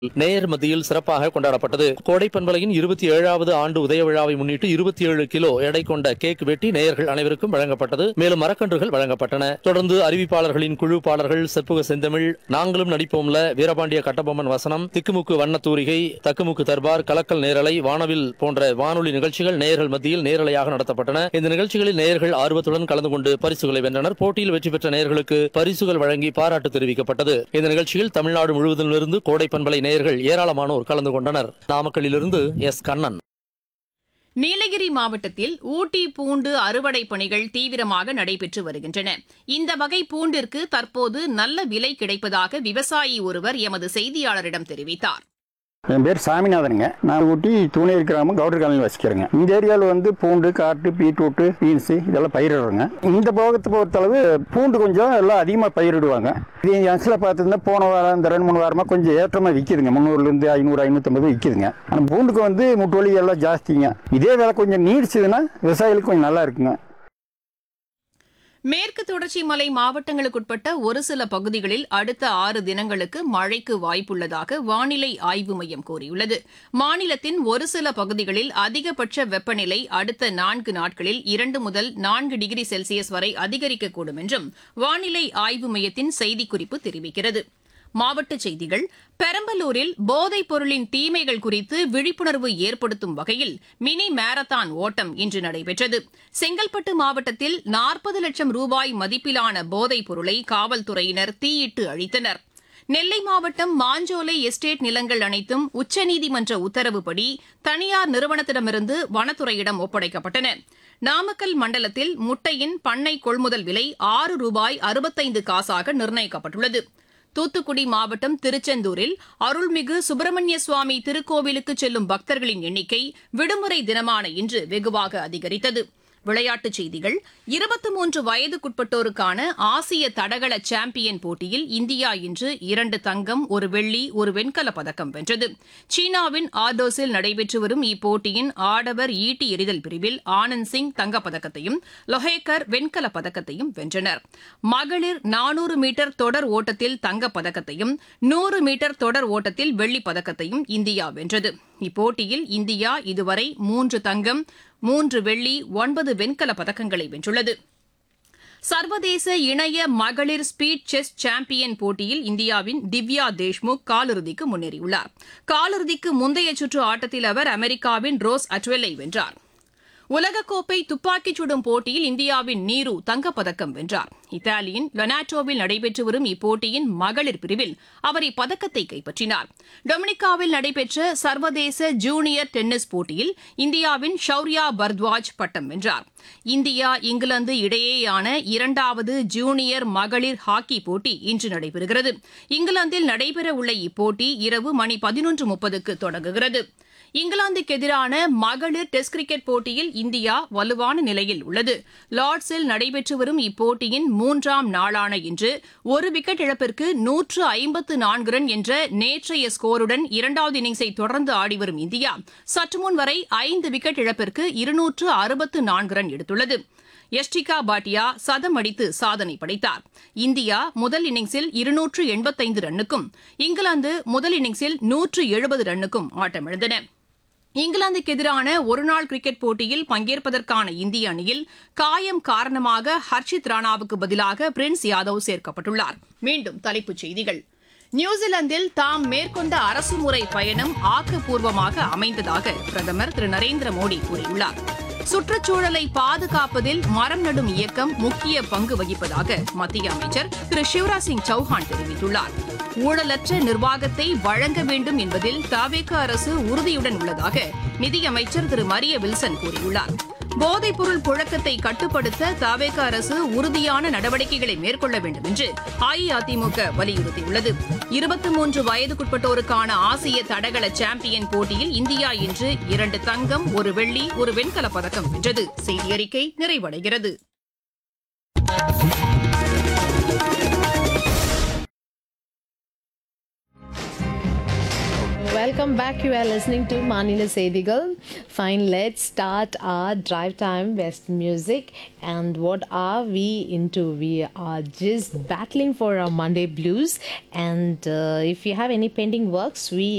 நேயர் மத்தியில் சிறப்பாக கொண்டாடப்பட்டது கோடை பண்பலையின் இருபத்தி ஏழாவது ஆண்டு உதய விழாவை முன்னிட்டு இருபத்தி ஏழு கிலோ எடை கொண்ட கேக் வெட்டி நேயர்கள் அனைவருக்கும் வழங்கப்பட்டது மேலும் மரக்கன்றுகள் வழங்கப்பட்டன தொடர்ந்து அறிவிப்பாளர்களின் குழு பாடல்கள் செப்புக செந்தமிழ் நாங்களும் நடிப்போம்ல வீரபாண்டிய கட்டபொம்மன் வசனம் திக்குமுக்கு வண்ணத்தூரிகை தக்குமுக்கு தர்பார் கலக்கல் நேரலை வானவில் போன்ற வானொலி நிகழ்ச்சிகள் நேயர்கள் மத்தியில் நேரலையாக நடத்தப்பட்டன இந்த நிகழ்ச்சிகளில் நேயர்கள் ஆர்வத்துடன் கலந்து கொண்டு பரிசுகளை வென்றனர் போட்டியில் வெற்றி பெற்ற நேயர்களுக்கு பரிசுகள் வழங்கி பாராட்டு தெரிவிக்கப்பட்டது இந்த நிகழ்ச்சியில் தமிழ்நாடு முழுவதிலிருந்து கோடை பண்பலை நேயர்கள் ஏராளமானோர் கலந்து கொண்டனர் நாமக்கல்லிலிருந்து எஸ் கண்ணன் நீலகிரி மாவட்டத்தில் ஊட்டி பூண்டு அறுவடை பணிகள் தீவிரமாக நடைபெற்று வருகின்றன இந்த வகை பூண்டிற்கு தற்போது நல்ல விலை கிடைப்பதாக விவசாயி ஒருவர் எமது செய்தியாளரிடம் தெரிவித்தார் என் பேர் சாமிநாதனுங்க நான் ஊட்டி தூணேரி கிராமம் கவுடர் காலனி வசிக்கிறேங்க இந்த ஏரியாவில் வந்து பூண்டு காட்டு பீட்ரூட்டு பீன்ஸு இதெல்லாம் பயிரிடுறோங்க இந்த போகத்தை பொறுத்தளவு பூண்டு கொஞ்சம் எல்லாம் அதிகமாக பயிரிடுவாங்க இது என் அசில் பார்த்துருந்தா போன வாரம் இந்த ரெண்டு மூணு வாரமாக கொஞ்சம் ஏற்றமாக விற்கிதுங்க முந்நூறுலேருந்து ஐநூறு ஐநூற்றம்பது விற்கிதுங்க ஆனால் பூண்டுக்கு வந்து முட்டுவலி எல்லாம் ஜாஸ்திங்க இதே விலை கொஞ்சம் நீடிச்சதுன்னா விவசாயிகளுக்கு கொஞ்சம் நல்லா இருக்குங்க மேற்கு தொடர்ச்சி மலை மாவட்டங்களுக்குட்பட்ட ஒரு சில பகுதிகளில் அடுத்த ஆறு தினங்களுக்கு மழைக்கு வாய்ப்புள்ளதாக வானிலை ஆய்வு மையம் கூறியுள்ளது மாநிலத்தின் ஒரு சில பகுதிகளில் அதிகபட்ச வெப்பநிலை அடுத்த நான்கு நாட்களில் இரண்டு முதல் நான்கு டிகிரி செல்சியஸ் வரை அதிகரிக்கக்கூடும் என்றும் வானிலை ஆய்வு மையத்தின் செய்திக்குறிப்பு தெரிவிக்கிறது மாவட்டச் செய்திகள் பெரம்பலூரில் போதைப் பொருளின் தீமைகள் குறித்து விழிப்புணர்வு ஏற்படுத்தும் வகையில் மினி மாரத்தான் ஓட்டம் இன்று நடைபெற்றது செங்கல்பட்டு மாவட்டத்தில் நாற்பது லட்சம் ரூபாய் மதிப்பிலான போதைப் பொருளை காவல்துறையினர் தீயிட்டு அழித்தனர் நெல்லை மாவட்டம் மாஞ்சோலை எஸ்டேட் நிலங்கள் அனைத்தும் உச்சநீதிமன்ற உத்தரவுப்படி தனியார் நிறுவனத்திடமிருந்து வனத்துறையிடம் ஒப்படைக்கப்பட்டன நாமக்கல் மண்டலத்தில் முட்டையின் பண்ணை கொள்முதல் விலை ஆறு ரூபாய் அறுபத்தைந்து காசாக நிர்ணயிக்கப்பட்டுள்ளது தூத்துக்குடி மாவட்டம் திருச்செந்தூரில் அருள்மிகு சுப்பிரமணிய சுவாமி திருக்கோவிலுக்கு செல்லும் பக்தர்களின் எண்ணிக்கை விடுமுறை தினமான இன்று வெகுவாக அதிகரித்தது விளையாட்டுச் செய்திகள் இருபத்தி மூன்று வயதுக்குட்பட்டோருக்கான ஆசிய தடகள சாம்பியன் போட்டியில் இந்தியா இன்று இரண்டு தங்கம் ஒரு வெள்ளி ஒரு வெண்கலப் பதக்கம் வென்றது சீனாவின் ஆர்டோஸில் நடைபெற்று வரும் இப்போட்டியின் ஆடவர் ஈட்டி எறிதல் பிரிவில் ஆனந்த் சிங் தங்கப்பதக்கத்தையும் லொஹேக்கர் வெண்கலப் பதக்கத்தையும் வென்றனர் மகளிர் நானூறு மீட்டர் தொடர் ஓட்டத்தில் தங்கப்பதக்கத்தையும் நூறு மீட்டர் தொடர் ஓட்டத்தில் வெள்ளிப் பதக்கத்தையும் இந்தியா வென்றது இப்போட்டியில் இந்தியா இதுவரை மூன்று தங்கம் மூன்று வெள்ளி ஒன்பது வெண்கல பதக்கங்களை வென்றுள்ளது சர்வதேச இணைய மகளிர் ஸ்பீட் செஸ் சாம்பியன் போட்டியில் இந்தியாவின் திவ்யா தேஷ்முக் காலிறுதிக்கு முன்னேறியுள்ளார் காலிறுதிக்கு முந்தைய சுற்று ஆட்டத்தில் அவர் அமெரிக்காவின் ரோஸ் அட்வெல்லை வென்றார் உலகக்கோப்பை துப்பாக்கிச் சுடும் போட்டியில் இந்தியாவின் நீரு தங்கப்பதக்கம் வென்றார் இத்தாலியின் லொனாட்டோவில் நடைபெற்று வரும் இப்போட்டியின் மகளிர் பிரிவில் அவர் இப்பதக்கத்தை கைப்பற்றினார் டொமினிகாவில் நடைபெற்ற சர்வதேச ஜூனியர் டென்னிஸ் போட்டியில் இந்தியாவின் ஷௌர்யா பர்த்வாஜ் பட்டம் வென்றார் இந்தியா இங்கிலாந்து இடையேயான இரண்டாவது ஜூனியர் மகளிர் ஹாக்கி போட்டி இன்று நடைபெறுகிறது இங்கிலாந்தில் நடைபெறவுள்ள இப்போட்டி இரவு மணி பதினொன்று முப்பதுக்கு தொடங்குகிறது இங்கிலாந்துக்கு எதிரான மகளிர் டெஸ்ட் கிரிக்கெட் போட்டியில் இந்தியா வலுவான நிலையில் உள்ளது லார்ட்ஸில் நடைபெற்று வரும் இப்போட்டியின் மூன்றாம் நாளான இன்று ஒரு விக்கெட் இழப்பிற்கு நூற்று ஐம்பத்து நான்கு ரன் என்ற நேற்றைய ஸ்கோருடன் இரண்டாவது இன்னிங்ஸை தொடர்ந்து ஆடிவரும் இந்தியா சற்றுமுன் வரை ஐந்து விக்கெட் இழப்பிற்கு இருநூற்று அறுபத்து நான்கு ரன் எடுத்துள்ளது எஸ்டிகா பாட்டியா சதம் அடித்து சாதனை படைத்தார் இந்தியா முதல் இன்னிங்ஸில் இருநூற்று எண்பத்தைந்து ரன்னுக்கும் இங்கிலாந்து முதல் இன்னிங்ஸில் நூற்று எழுபது ரன்னுக்கும் ஆட்டமிழந்தன இங்கிலாந்துக்கு எதிரான ஒருநாள் கிரிக்கெட் போட்டியில் பங்கேற்பதற்கான இந்திய அணியில் காயம் காரணமாக ஹர்ஷித் ராணாவுக்கு பதிலாக பிரின்ஸ் யாதவ் சேர்க்கப்பட்டுள்ளார் மீண்டும் தலைப்புச் செய்திகள் நியூசிலாந்தில் தாம் மேற்கொண்ட அரசுமுறை பயணம் ஆக்கப்பூர்வமாக அமைந்ததாக பிரதமர் திரு நரேந்திர மோடி கூறியுள்ளார் சுற்றுச்சூழலை பாதுகாப்பதில் மரம் நடும் இயக்கம் முக்கிய பங்கு வகிப்பதாக மத்திய அமைச்சர் திரு சிவராஜ் சிங் சௌஹான் தெரிவித்துள்ளார் ஊழலற்ற நிர்வாகத்தை வழங்க வேண்டும் என்பதில் தாவேக அரசு உறுதியுடன் உள்ளதாக நிதியமைச்சர் திரு மரிய வில்சன் கூறியுள்ளார் போதைப்பொருள் புழக்கத்தை கட்டுப்படுத்த தாவேக அரசு உறுதியான நடவடிக்கைகளை மேற்கொள்ள வேண்டும் என்று அஇஅதிமுக வலியுறுத்தியுள்ளது இருபத்தி மூன்று வயதுக்குட்பட்டோருக்கான ஆசிய தடகள சாம்பியன் போட்டியில் இந்தியா இன்று இரண்டு தங்கம் ஒரு வெள்ளி ஒரு வெண்கலப் பதக்கம் வென்றது செய்தி அறிக்கை நிறைவடைகிறது Welcome back. You are listening to Manila Sedigal. Fine, let's start our drive time West music. And what are we into? We are just battling for our Monday blues. And uh, if you have any pending works, we